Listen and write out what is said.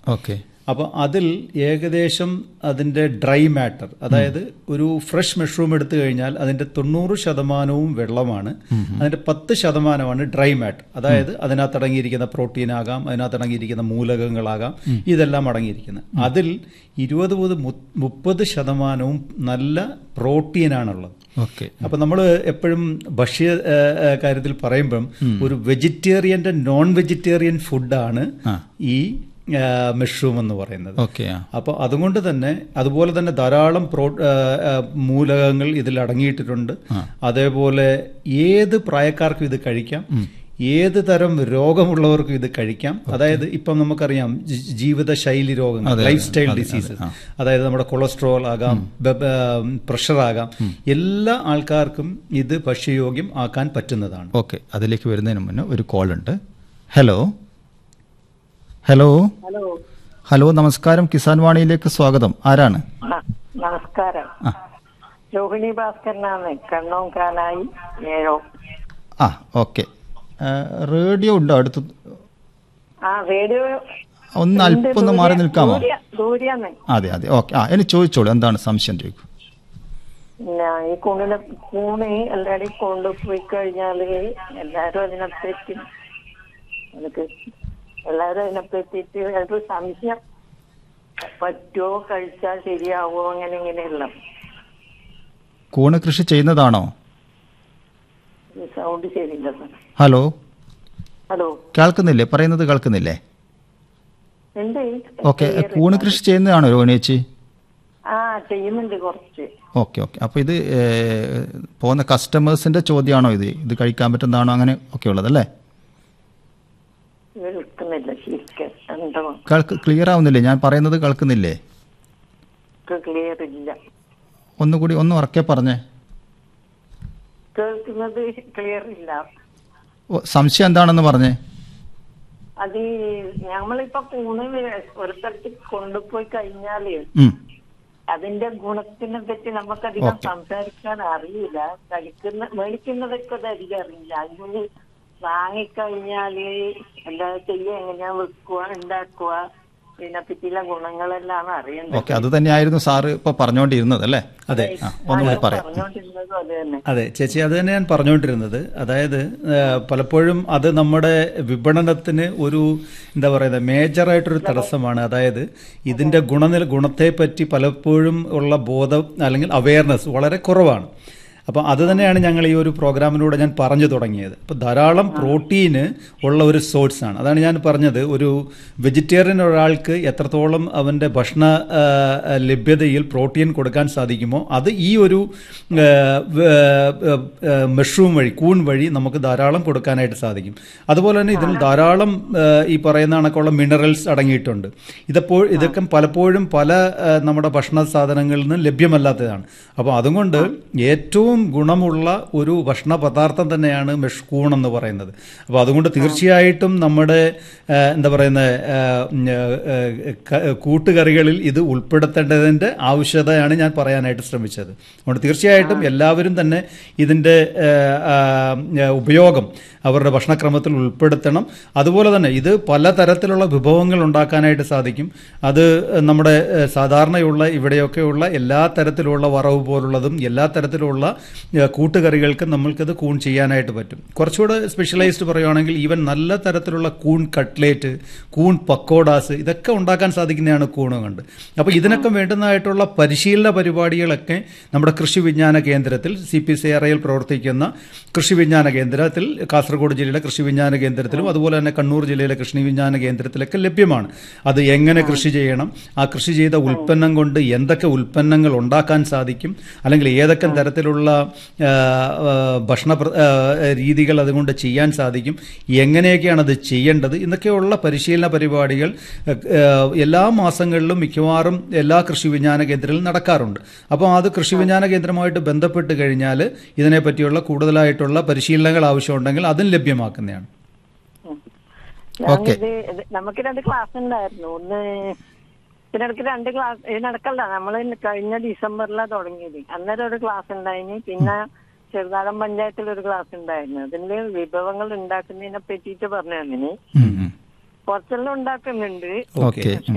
Okay അപ്പോൾ അതിൽ ഏകദേശം അതിൻ്റെ ഡ്രൈ മാറ്റർ അതായത് ഒരു ഫ്രഷ് മഷ്റൂം എടുത്തു കഴിഞ്ഞാൽ അതിൻ്റെ തൊണ്ണൂറ് ശതമാനവും വെള്ളമാണ് അതിൻ്റെ പത്ത് ശതമാനമാണ് ഡ്രൈ മാറ്റർ അതായത് അതിനകത്ത് അടങ്ങിയിരിക്കുന്ന പ്രോട്ടീൻ ആകാം അതിനകത്ത് അടങ്ങിയിരിക്കുന്ന മൂലകങ്ങളാകാം ഇതെല്ലാം അടങ്ങിയിരിക്കുന്നത് അതിൽ ഇരുപത് മുതൽ മു- മുപ്പത് ശതമാനവും നല്ല പ്രോട്ടീനാണുള്ളത് ഓക്കെ അപ്പൊ നമ്മൾ എപ്പോഴും ഭക്ഷ്യ ഏ, ഏ, കാര്യത്തിൽ പറയുമ്പം ഒരു വെജിറ്റേറിയന്റെ നോൺ വെജിറ്റേറിയൻ ഫുഡാണ് ആ. ഈ മഷ്റൂം എന്ന് പറയുന്നത് ഓക്കെ ആ അപ്പോൾ അതുകൊണ്ട് തന്നെ അതുപോലെ തന്നെ ധാരാളം പ്രോ ഏ, ഏ, മൂലകങ്ങൾ ഇതിൽ അടങ്ങിയിട്ടിട്ടുണ്ട് അതേപോലെ ഏത് പ്രായക്കാർക്കും ഇത് കഴിക്കാം ഏത് തരം രോഗമുള്ളവർക്കും ഇത് കഴിക്കാം അതായത് ഇപ്പം നമുക്കറിയാം ജി- ജീവിതശൈലി രോഗങ്ങൾ അതെ, ലൈഫ് സ്റ്റൈൽ അതെ, ഡിസീസസ് അതെ, അതായത് നമ്മുടെ കൊളസ്ട്രോൾ ആകാം പ്രഷർ ആകാം എല്ലാ ആൾക്കാർക്കും ഇത് ഭക്ഷ്യയോഗ്യം ആക്കാൻ പറ്റുന്നതാണ് ഓക്കെ അതിലേക്ക് വരുന്നതിന് മുന്നേ ഒരു കോൾ ഉണ്ട് ഹലോ ഹലോ ഹലോ ഹലോ നമസ്കാരം കിസാൻ വാണിയിലേക്ക് സ്വാഗതം ആരാണ് ആ, നമസ്കാരം ആ. രോഹിണി ഭാസ്കരനാണ് കണ്ണോങ്കാനായി ഏഴോ ആ ഓക്കെ റേഡിയോ ഉണ്ടോ അടുത്ത് ആ റേഡിയോ ഒന്ന് അല്പം ഒന്ന് മാറി നിൽക്കാമോ ദൂരെയാണ് അതെ അതെ ഓക്കെ ആ ഇനി ചോദിച്ചോളൂ എന്താണ് സംശയം ചോദിക്കൂ പിന്നെ ഈ കൂണിനെ കൂണ് എല്ലാവരും കൊണ്ടുപോയി കഴിഞ്ഞാല് എല്ലാരും അതിനെപ്പറ്റി എനിക്ക് എല്ലാരും അതിനെപ്പറ്റിട്ട് ഒരു സംശയം പറ്റുമോ കഴിച്ചാൽ ശരിയാവോ അങ്ങനെ ഇങ്ങനെയുള്ള കൂണ് കൃഷി ചെയ്യുന്നതാണോ സൗണ്ട് ശരിയില്ല സാർ ഹലോ ഹലോ കേൾക്കുന്നില്ലേ പറയുന്നത് കേൾക്കുന്നില്ലേ എന്ത് ഓക്കെ കൂണ് കൃഷി ചെയ്യുന്നതാണോ രോഹിണിയേച്ചി ആ ചെയ്യുന്നുണ്ട് കുറച്ച് ഓക്കെ ഓക്കെ അപ്പോൾ ഇത് ഏ, പോകുന്ന കസ്റ്റമേഴ്സിന്റെ ചോദ്യമാണോ ഇത് ഇത് കഴിക്കാൻ പറ്റുന്നതാണോ അങ്ങനെ ഒക്കെ ഉള്ളതല്ലേ കേൾക്കുന്നില്ല ശരിക്കും എന്തോ കേൾക്ക് ക്ലിയർ ആവുന്നില്ലേ ഞാൻ പറയുന്നത് കേൾക്കുന്നില്ലേ ക്ലിയർ ഇല്ല ഒന്നുകൂടി ഒന്ന് ഉറക്കെ പറഞ്ഞേ കേൾക്കുന്നത് ക്ലിയർ ഇല്ല ഓ, സംശയം എന്താണെന്ന് പറഞ്ഞേ അത് ഈ ഞമ്മളിപ്പോ കൂണ് ഒരു സ്ഥലത്ത് കൊണ്ടുപോയി കഴിഞ്ഞാല് ഉം. അതിന്റെ ഗുണത്തിനെ പറ്റി നമുക്കധികം ഓക്കെ. സംസാരിക്കാൻ അറിയില്ല കഴിക്കുന്ന മേടിക്കുന്നതൊക്കെ അത് അധികം അറിയില്ല അതിന് വാങ്ങിക്കഴിഞ്ഞാല് എന്താ ചെയ്യുക എങ്ങനെയാ വെക്കുക ഉണ്ടാക്കുക ഇതിനെ പറ്റിയുള്ള ഗുണങ്ങളെല്ലാം അറിയേണ്ടത് ഓക്കെ അത് തന്നെയായിരുന്നു സാറ് ഇപ്പൊ പറഞ്ഞുകൊണ്ടിരുന്നത് അല്ലേ അതെ ആ ഒന്നുകൂടി പറയാം പറഞ്ഞുകൊണ്ടിരുന്നതും അത് തന്നെ അതെ ചേച്ചി അത് തന്നെ ഞാൻ പറഞ്ഞുകൊണ്ടിരുന്നത് അതായത് ആ, പലപ്പോഴും അത് നമ്മുടെ വിപണനത്തിന് ഒരു എന്താ പറയുന്നത് മേജറായിട്ടൊരു തടസ്സമാണ് അതായത് ഇതിന്റെ ഗുണനില ഗുണത്തെപ്പറ്റി പലപ്പോഴും ഉള്ള ബോധം അല്ലെങ്കിൽ അവയർനെസ് വളരെ കുറവാണ് അപ്പം അത് തന്നെയാണ് ഞങ്ങൾ ഈ ഒരു പ്രോഗ്രാമിലൂടെ ഞാൻ പറഞ്ഞു തുടങ്ങിയത് അപ്പോൾ ധാരാളം പ്രോട്ടീന് ഉള്ള ഒരു സോഴ്സ് ആണ് അതാണ് ഞാൻ പറഞ്ഞത് ഒരു വെജിറ്റേറിയൻ ഒരാൾക്ക് എത്രത്തോളം അവൻ്റെ ഭക്ഷണ ആ, ലഭ്യതയിൽ പ്രോട്ടീൻ കൊടുക്കാൻ സാധിക്കുമോ അത് ഈ ഒരു മഷ്റൂം വഴി കൂൺ വഴി നമുക്ക് ധാരാളം കൊടുക്കാനായിട്ട് സാധിക്കും അതുപോലെ തന്നെ ഇതിൽ ധാരാളം ആ, ഈ പറയുന്ന കണക്കുള്ള മിനറൽസ് അടങ്ങിയിട്ടുണ്ട് ഇതപ്പോൾ ഇതൊക്കെ പലപ്പോഴും പല ആ, നമ്മുടെ ഭക്ഷണ സാധനങ്ങളിൽ നിന്ന് ലഭ്യമല്ലാത്തതാണ് അപ്പോൾ അതുകൊണ്ട് ഏറ്റവും ഗുണമുള്ള ഒരു ഭക്ഷണ പദാർത്ഥം തന്നെയാണ് മെഷ് കൂൺ എന്ന് പറയുന്നത് അപ്പോൾ അതുകൊണ്ട് തീർച്ചയായിട്ടും നമ്മുടെ ആ, എന്താ പറയുന്നത് ആ, ഉം, ആ, ക- കൂട്ടുകറികളിൽ ഇത് ഉൾപ്പെടുത്തേണ്ടതിൻ്റെ ആവശ്യകതയാണ് ഞാൻ പറയാനായിട്ട് ശ്രമിച്ചത് അതുകൊണ്ട് തീർച്ചയായിട്ടും എല്ലാവരും തന്നെ ഇതിൻ്റെ ആ, ആ, ഉപയോഗം അവരുടെ ഭക്ഷണക്രമത്തിൽ ഉൾപ്പെടുത്തണം അതുപോലെ തന്നെ ഇത് പലതരത്തിലുള്ള വിഭവങ്ങൾ ഉണ്ടാക്കാനായിട്ട് സാധിക്കും അത് നമ്മുടെ ഏഹ്, സാധാരണയുള്ള ഇവിടെയൊക്കെയുള്ള എല്ലാ തരത്തിലുള്ള വറവ് പോലുള്ളതും എല്ലാ തരത്തിലുള്ള ഏഹ്, കൂട്ടുകറികൾക്കും നമ്മൾക്കത് കൂൺ ചെയ്യാനായിട്ട് പറ്റും കുറച്ചുകൂടെ സ്പെഷ്യലൈസ്ഡ് പറയുവാണെങ്കിൽ ഈവൻ നല്ല തരത്തിലുള്ള കൂൺ കട്ട്ലേറ്റ് കൂൺ പക്കോഡാസ് ഇതൊക്കെ ഉണ്ടാക്കാൻ സാധിക്കുന്നതാണ് കൂണ് കണ്ട് അപ്പോൾ ഇതിനൊക്കെ വേണ്ടുന്നതായിട്ടുള്ള പരിശീലന പരിപാടികളൊക്കെ നമ്മുടെ കൃഷി വിജ്ഞാന കേന്ദ്രത്തിൽ സി പി സി ആർ പ്രവർത്തിക്കുന്ന കൃഷി വിജ്ഞാന കേന്ദ്രത്തിൽ കാസർഗോഡ് ജില്ലയിലെ കൃഷി വിജ്ഞാന കേന്ദ്രത്തിലും അതുപോലെ തന്നെ കണ്ണൂർ ജില്ലയിലെ കൃഷി വിജ്ഞാന കേന്ദ്രത്തിലൊക്കെ ലഭ്യമാണ് അത് എങ്ങനെ കൃഷി ചെയ്യണം ആ കൃഷി ചെയ്ത ഉൽപ്പന്നം കൊണ്ട് എന്തൊക്കെ ഉൽപ്പന്നങ്ങൾ ഉണ്ടാക്കാൻ സാധിക്കും അല്ലെങ്കിൽ ഏതൊക്കെ തരത്തിലുള്ള ആ, ആ, ഭക്ഷണ പ്ര- ആ, രീതികൾ അതുകൊണ്ട് ചെയ്യാൻ സാധിക്കും എങ്ങനെയൊക്കെയാണ് അത് ചെയ്യേണ്ടത് എന്നൊക്കെയുള്ള പരിശീലന പരിപാടികൾ ആ, എല്ലാ മാസങ്ങളിലും മിക്കവാറും എല്ലാ കൃഷി വിജ്ഞാന കേന്ദ്രങ്ങളിലും നടക്കാറുണ്ട് അപ്പോൾ അത് കൃഷി വിജ്ഞാന കേന്ദ്രമായിട്ട് ബന്ധപ്പെട്ട് കഴിഞ്ഞാൽ ഇതിനെപ്പറ്റിയുള്ള കൂടുതലായിട്ടുള്ള പരിശീലനങ്ങൾ ആവശ്യമുണ്ടെങ്കിൽ അതും ലഭ്യമാക്കുന്നതാണ് ഓക്കെ. ഞാനിത് ഇത് നമുക്ക് രണ്ട് ക്ലാസ് ഉണ്ടായിരുന്നു ഒന്ന് ഇതിനിടയ്ക്ക് രണ്ട് ക്ലാസ് ഇതിനിടക്കല്ല നമ്മൾ കഴിഞ്ഞ ഡിസംബറിലാണ് തുടങ്ങിയത് അന്നേരം ഒരു ക്ലാസ് ഉണ്ടായിന് പിന്നെ ചെറുതാഴം പഞ്ചായത്തിൽ ഒരു ക്ലാസ് ഉണ്ടായിരുന്നു അതില് വിഭവങ്ങൾ ഉണ്ടാക്കുന്നതിനെ പറ്റിയിട്ട് പറഞ്ഞു തന്നെ ഉം, ഉം. കുറച്ചെല്ലാം ഉണ്ടാക്കുന്നുണ്ട് ഓക്കെ